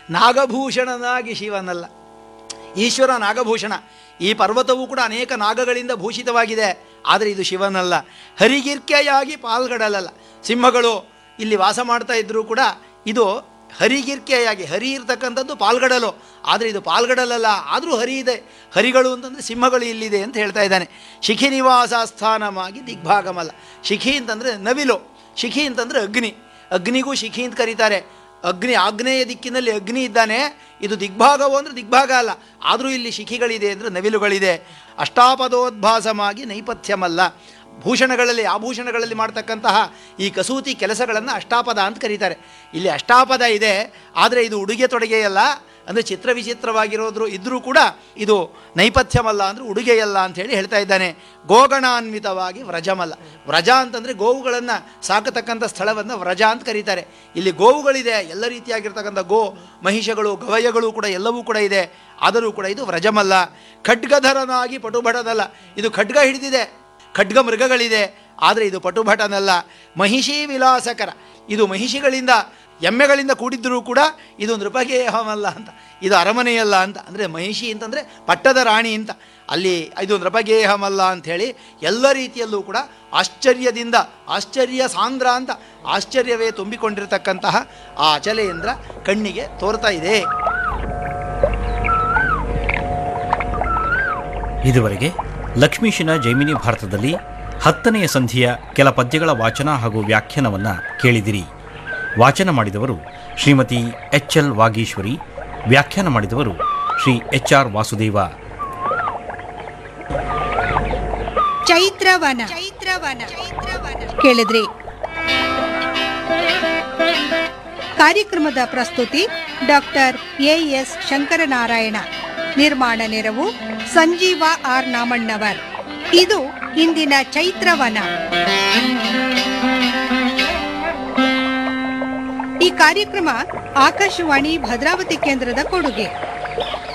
ನಾಗಭೂಷಣನಾಗಿ ಶಿವನಲ್ಲ ಈಶ್ವರ ನಾಗಭೂಷಣ ಈ ಪರ್ವತವೂ ಕೂಡ ಅನೇಕ ನಾಗಗಳಿಂದ ಭೂಷಿತವಾಗಿದೆ ಆದರೆ ಇದು ಶಿವನಲ್ಲ ಹರಿಗಿರ್ಕೆಯಾಗಿ ಪಾಲ್ಗಡಲಲ್ಲ ಸಿಂಹಗಳು ಇಲ್ಲಿ ವಾಸ ಮಾಡ್ತಾ ಇದ್ದರೂ ಕೂಡ ಇದು ಹರಿಗಿರ್ಕೆಯಾಗಿ ಹರಿ ಇರ್ತಕ್ಕಂಥದ್ದು ಪಾಲ್ಗಡಲು ಆದರೆ ಇದು ಪಾಲ್ಗಡಲಲ್ಲ ಆದರೂ ಹರಿ ಇದೆ ಹರಿಗಳು ಅಂತಂದರೆ ಸಿಂಹಗಳು ಇಲ್ಲಿದೆ ಅಂತ ಹೇಳ್ತಾ ಇದ್ದಾನೆ ಶಿಖಿ ನಿವಾಸ ಸ್ಥಾನವಾಗಿ ದಿಗ್ಭಾಗಮಲ್ಲ ಶಿಖಿ ಅಂತಂದರೆ ನವಿಲು ಶಿಖಿ ಅಂತಂದರೆ ಅಗ್ನಿ ಅಗ್ನಿಗೂ ಶಿಖಿ ಅಂತ ಕರೀತಾರೆ ಅಗ್ನಿ ಆಗ್ನೇಯ ದಿಕ್ಕಿನಲ್ಲಿ ಅಗ್ನಿ ಇದ್ದಾನೆ ಇದು ದಿಗ್ಭಾಗವು ಅಂದರೆ ದಿಗ್ಭಾಗ ಅಲ್ಲ ಆದರೂ ಇಲ್ಲಿ ಶಿಖಿಗಳಿದೆ ಅಂದರೆ ನವಿಲುಗಳಿದೆ ಅಷ್ಟಾಪದೋದ್ಭಾಸವಾಗಿ ನೈಪಥ್യമಲ್ಲ ಭೂಷಣಗಳಲ್ಲಿ ಆಭೂಷಣಗಳಲ್ಲಿ ಮಾಡ್ತಕ್ಕಂತಹ ಈ ಕಸೂತಿ ಕೆಲಸಗಳನ್ನು ಅಷ್ಟಾಪದ ಅಂತ ಕರೀತಾರೆ ಇಲ್ಲಿ ಅಷ್ಟಾಪದ ಇದೆ ಆದರೆ ಇದು ಉಡುಗೆ ತೊಡುಗೆಯಲ್ಲ ಅಂದರೆ ಚಿತ್ರ ವಿಚಿತ್ರವಾಗಿರೋದ್ರು ಇದ್ದರೂ ಕೂಡ ಇದು ನೈಪಥ್ಯವಲ್ಲ ಅಂದರೆ ಉಡುಗೆಯಲ್ಲ ಅಂತ ಹೇಳಿ ಹೇಳ್ತಾ ಇದ್ದಾನೆ ಗೋಗಣಾನ್ವಿತವಾಗಿ ವ್ರಜಮಲ್ಲ ವ್ರಜ ಅಂತಂದರೆ ಗೋವುಗಳನ್ನು ಸಾಕತಕ್ಕಂಥ ಸ್ಥಳವನ್ನು ವ್ರಜ ಅಂತ ಕರೀತಾರೆ ಇಲ್ಲಿ ಗೋವುಗಳಿದೆ ಎಲ್ಲ ರೀತಿಯಾಗಿರ್ತಕ್ಕಂಥ ಗೋ ಮಹಿಷಗಳು ಗವಯಗಳು ಕೂಡ ಎಲ್ಲವೂ ಕೂಡ ಇದೆ ಆದರೂ ಕೂಡ ಇದು ವ್ರಜಮಲ್ಲ ಖಡ್ಗಧರನಾಗಿ ಪಟುಭಟನಲ್ಲ ಇದು ಖಡ್ಗ ಹಿಡಿದಿದೆ ಖಡ್ಗ ಮೃಗಗಳಿದೆ ಆದರೆ ಇದು ಪಟುಭಟನಲ್ಲ ಮಹಿಷಿ ವಿಲಾಸಕರ ಇದು ಮಹಿಷಿಗಳಿಂದ ಎಮ್ಮೆಗಳಿಂದ ಕೂಡಿದ್ದರೂ ಕೂಡ ಇದು ನೃಪಗೇಹಮಲ್ಲ ಅಂತ ಇದು ಅರಮನೆಯಲ್ಲ ಅಂತ ಅಂದರೆ ಮಹಿಷಿ ಅಂತಂದರೆ ಪಟ್ಟದ ರಾಣಿ ಅಂತ ಅಲ್ಲಿ ಇದು ನೃಪಗೇಹಮಲ್ಲ ಅಂಥೇಳಿ ಎಲ್ಲ ರೀತಿಯಲ್ಲೂ ಕೂಡ ಆಶ್ಚರ್ಯದಿಂದ ಆಶ್ಚರ್ಯ ಸಾಂದ್ರ ಅಂತ ಆಶ್ಚರ್ಯವೇ ತುಂಬಿಕೊಂಡಿರತಕ್ಕಂತಹ ಆ ಅಚಲೇಂದ್ರ ಕಣ್ಣಿಗೆ ತೋರ್ತಾ ಇದೆ ಇದುವರೆಗೆ ಲಕ್ಷ್ಮೀಶನ ಜೈಮಿನಿ ಭಾರತದಲ್ಲಿ ಹತ್ತನೆಯ ಸಂಧಿಯ ಕೆಲ ಪದ್ಯಗಳ ವಾಚನ ಹಾಗೂ ವ್ಯಾಖ್ಯಾನವನ್ನು ಕೇಳಿದಿರಿ ವಾಚನ ಮಾಡಿದವರು ಶ್ರೀಮತಿ ಎಚ್ ಎಲ್ ವಾಗೀಶ್ವರಿ ವ್ಯಾಖ್ಯಾನ ಮಾಡಿದವರು ಶ್ರೀ ಎಚ್ ಆರ್ ವಾಸುದೇವ ಚೈತ್ರವನ ಚೈತ್ರವನ ಕೇಳಿದ್ರಿ ಕಾರ್ಯಕ್ರಮದ ಪ್ರಸ್ತುತಿ ಡಾಕ್ಟರ್ ಎ ಎಸ್ ಶಂಕರನಾರಾಯಣ ನಿರ್ಮಾಣ ನೆರವು ಸಂಜೀವ ಆರ್ ನಾಮಣ್ಣವರ್ ಇದು ಇಂದಿನ ಚೈತ್ರವನ ಈ ಕಾರ್ಯಕ್ರಮ ಆಕಾಶವಾಣಿ ಭದ್ರಾವತಿ ಕೇಂದ್ರದ ಕೊಡುಗೆ